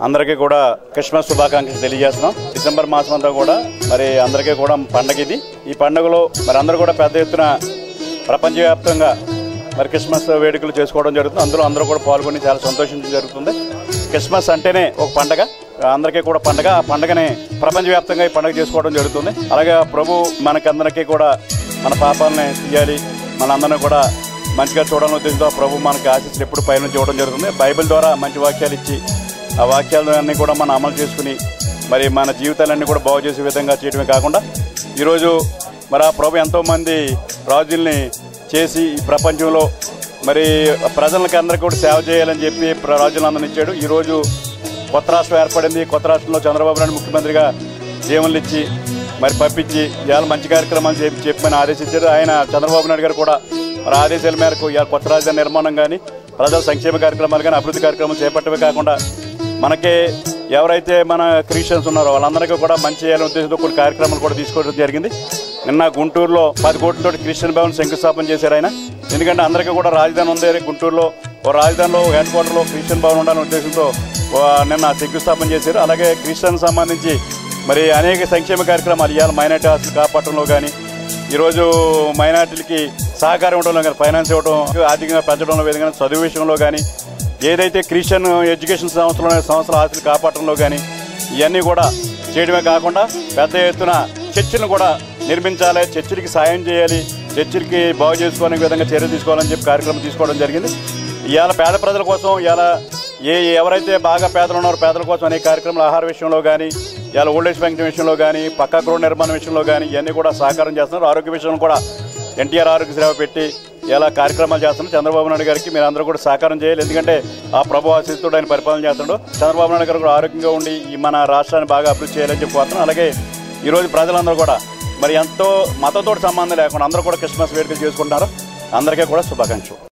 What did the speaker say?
అందరికీ కూడా క్రిస్మస్ శుభాకాంక్షలు తెలియజేస్తున్నాం డిసెంబర్ మాసం అంతా కూడా మరి అందరికీ కూడా పండగ ఇది ఈ పండుగలో మరి అందరూ కూడా పెద్ద ఎత్తున ప్రపంచవ్యాప్తంగా మరి క్రిస్మస్ వేడుకలు చేసుకోవడం జరుగుతుంది అందులో అందరూ కూడా పాల్గొని చాలా సంతోషించడం జరుగుతుంది క్రిస్మస్ అంటేనే ఒక పండగ అందరికీ కూడా పండగ ఆ పండగని ప్రపంచవ్యాప్తంగా ఈ పండగ చేసుకోవడం జరుగుతుంది అలాగే ప్రభు మనకందరికీ కూడా మన పాపాలని తీయాలి మనందరినీ కూడా మంచిగా చూడాలని ఉద్దేశంతో ప్రభు మనకి ఆశీస్సులు ఎప్పుడు పైనుంచి ఇవ్వడం జరుగుతుంది బైబిల్ ద్వారా మంచి వాక్యాలు ఇచ్చి ఆ వాక్యాలన్నీ కూడా మనం అమలు చేసుకుని మరి మన జీవితాలన్నీ కూడా బాగు చేసే విధంగా చేయడమే కాకుండా ఈరోజు మరి ఆ ప్రభు ఎంతోమంది రాజుల్ని చేసి ఈ ప్రపంచంలో మరి ప్రజలకి అందరికీ కూడా సేవ చేయాలని చెప్పి ప్ర- రాజులందరిని ఇచ్చాడు ఈరోజు కొత్త రాష్ట్రం ఏర్పడింది కొత్త రాష్ట్రంలో చంద్రబాబు నాయుడు ముఖ్యమంత్రిగా జీవనలు ఇచ్చి మరి పంపించి ఇవాళ మంచి కార్యక్రమాలు చెప్పి చెప్పమని ఆదేశించారు ఆయన చంద్రబాబు నాయుడు గారు కూడా మరి ఆదేశాల మేరకు ఇవాళ కొత్త రాజధాని నిర్మాణం కానీ ప్రజల సంక్షేమ కార్యక్రమాలు కానీ అభివృద్ధి కార్యక్రమాలు చేపట్టమే కాకుండా మనకి ఎవరైతే మన క్రిస్టియన్స్ ఉన్నారో వాళ్ళందరికీ కూడా మంచి చేయాలనే ఉద్దేశంతో కొన్ని కార్యక్రమాలు కూడా తీసుకోవడం జరిగింది నిన్న గుంటూరులో పది కోట్లతో క్రిస్టియన్ భవన్ శంకుస్థాపన చేశారు ఆయన ఎందుకంటే అందరికీ కూడా రాజధాని ఉంది గుంటూరులో ఓ రాజధానిలో హెడ్ క్వార్టర్లో క్రిస్టియన్ భవన్ ఉండాలనే ఉద్దేశంతో ఓ నిన్న శంకుస్థాపన చేశారు అలాగే క్రిస్టియన్ సంబంధించి మరి అనేక సంక్షేమ కార్యక్రమాలు ఇవాళ మైనార్టీ హాస్టల్ కాపాడటంలో కానీ ఈరోజు మైనార్టీలకి సహకారం ఇవ్వడంలో కానీ ఫైనాన్స్ ఇవ్వడం ఆర్థికంగా పెంచడంలో విధంగా చదువు విషయంలో కానీ ఏదైతే క్రిస్టియన్ ఎడ్యుకేషన్ సంస్థలు ఉన్నాయో సంస్థల ఆస్తులు కాపాడటంలో కానీ ఇవన్నీ కూడా చేయడమే కాకుండా పెద్ద ఎత్తున చర్చిలను కూడా నిర్మించాలి చర్చిలకి సాయం చేయాలి చర్చిలకి బాగు చేసుకోవాలనే విధంగా చర్యలు తీసుకోవాలని చెప్పి కార్యక్రమం తీసుకోవడం జరిగింది ఇవాళ పేద ప్రజల కోసం ఇవాళ ఏ ఎవరైతే బాగా పేదలు ఉన్నారో పేదల కోసం అనేక కార్యక్రమాలు ఆహార విషయంలో కానీ ఇవాళ ఓల్డ్ ఏజ్ పెన్షన్ విషయంలో కానీ పక్కా గృహ నిర్మాణం విషయంలో కానీ ఇవన్నీ కూడా సహకారం చేస్తున్నారు ఆరోగ్య విషయంలో కూడా ఎన్టీఆర్ ఆరోగ్య సేవ పెట్టి ఇలా కార్యక్రమాలు చేస్తున్నారు చంద్రబాబు నాయుడు గారికి మీరు అందరూ కూడా సహకారం చేయాలి ఎందుకంటే ఆ ప్రభు ఆశిస్తుడు ఆయన పరిపాలన చేస్తున్నాడు చంద్రబాబు నాయుడు గారు కూడా ఆరోగ్యంగా ఉండి ఈ మన రాష్ట్రాన్ని బాగా అభివృద్ధి చేయాలని చెప్పి కోరుతున్నాను అలాగే ఈరోజు ప్రజలందరూ కూడా మరి ఎంతో మతంతో సంబంధం లేకుండా అందరూ కూడా క్రిస్మస్ వేడుకలు చేసుకుంటున్నారు అందరికీ కూడా శుభాకాంక్షలు